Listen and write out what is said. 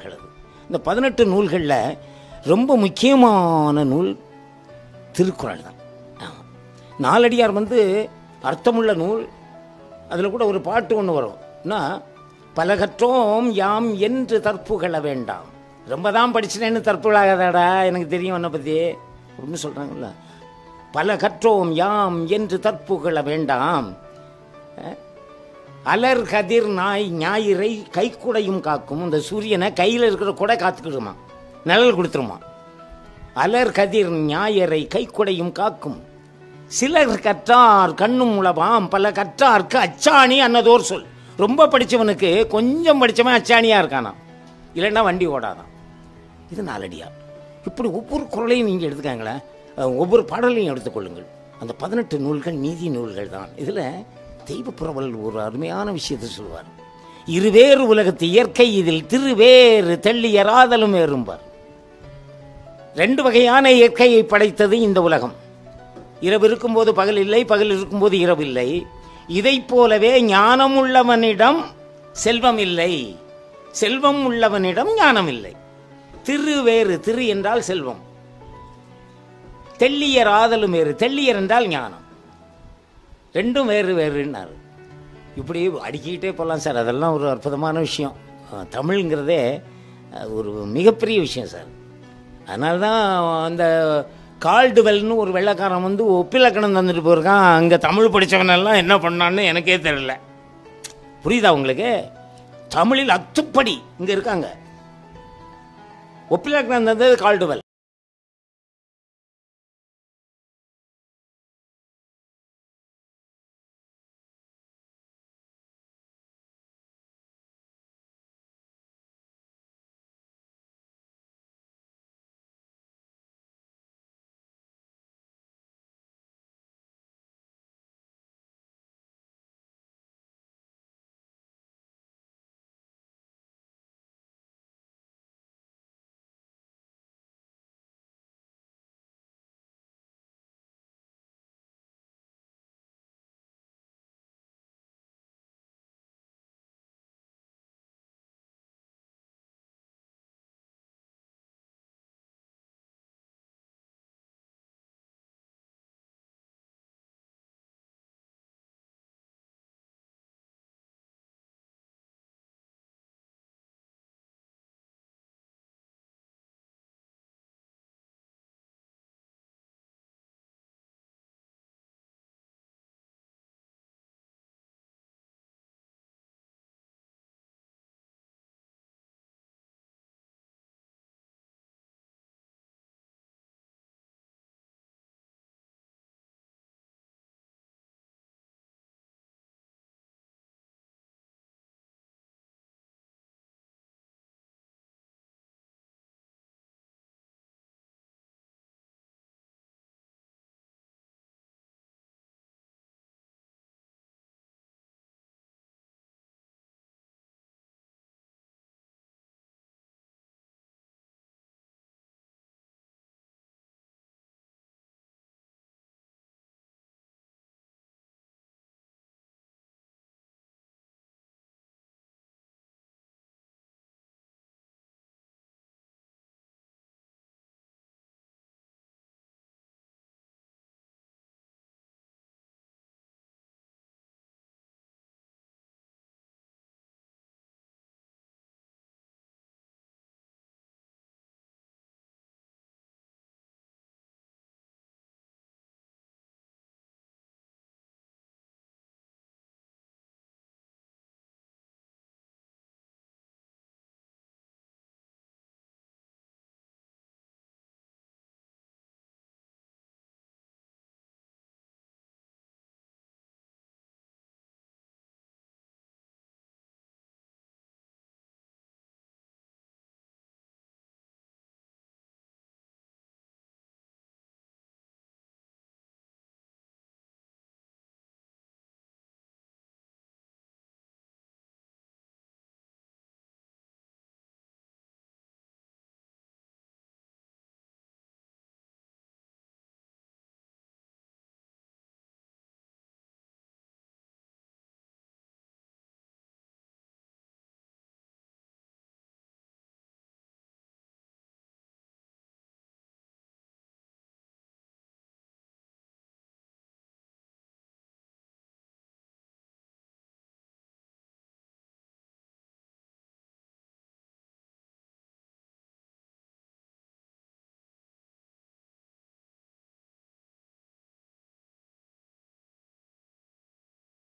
நூல்கள் அது இந்த பதினெட்டு நூல்களில் ரொம்ப முக்கியமான நூல் திருக்குறள் தான் ஆமா. நாலடியார் வந்து அர்த்தமுள்ள நூல் அதில் கூட ஒரு பாட்டு ஒன்று வரும் என்ன பலகற்றோம் யாம் என்று தற்புகழ வேண்டாம் ரொம்ப தான் படிச்சினேன்னு தற்புகழாகாதாடா எனக்கு தெரியும் உன்னை பற்றி அப்படின்னு சொல்கிறாங்கல்ல பல கற்றோம் யாம் என்று தற்புகழ வேண்டாம் அஹ், அலர் கதிர் நாய் ஞாயிறை கைக்குடையும் காக்கும் இந்த சூரியனை கையில் இருக்கிற குடை காத்துக்கிடுமா நிழல் கொடுத்துருமா அலர் கதிர் ஞாயிறை கைக்குடையும் காக்கும் சிலர் கற்றார் கண்ணும் உளவாம் பல கற்றார்க்கு அச்சாணி அன்னதோர் சொல் ரொம்ப படிச்சவனுக்கு கொஞ்சம் படிச்சவன் அச்சாணியா இருக்கானா இல்லைன்னா வண்டி ஓடாதான் இது நாலடியார் இப்படி ஒவ்வொரு குரலையும் நீங்கள் எடுத்துக்காங்களேன் அஹ், ஒவ்வொரு பாடலையும் எடுத்துக்கொள்ளுங்கள் அந்த பதினெட்டு நூல்கள் நீதி நூல்கள் தான் இதில் தெய்வப்புறவல் ஒரு அருமையான விஷயத்தை சொல்வார் இருவேறு உலகத்து இயற்கை இதில் திருவேறு தெள்ளியராதலும் ஏறும்பார் ரெண்டு வகையான இயற்கையை படைத்தது இந்த உலகம் இரவு இருக்கும்போது பகல் இல்லை பகல் இருக்கும்போது இரவு இல்லை இதைப் போலவே ஞானம் உள்ளவனிடம் செல்வம் இல்லை செல்வம் உள்ளவனிடம் ஞானம் இல்லை திரு வேறு திரு என்றால் செல்வம் தெள்ளியர் ஆதலும் வேறு தெள்ளியர் என்றால் ஞானம் ரெண்டும் வேறு வேறுன்னாரு இப்படி அடுக்கிக்கிட்டே போகலாம் சார் அதெல்லாம் ஒரு அற்புதமான விஷயம் அஹ், தமிழ்ங்கிறதே அஹ், ஒரு மிகப்பெரிய விஷயம் சார் அதனால தான் அந்த கால்டுவெல்னு ஒரு வெள்ளைக்காரன் வந்து ஒப்பிலக்கணம் தந்துட்டு போயிருக்கான் அங்கே தமிழ் படித்தவனெல்லாம் என்ன பண்ணான்னு எனக்கே தெரியல புரியுதா உங்களுக்கு தமிழில் அத்துப்படி இங்கே இருக்காங்க ஒப்பிலக்கணம் தந்தது கால்டுவெல்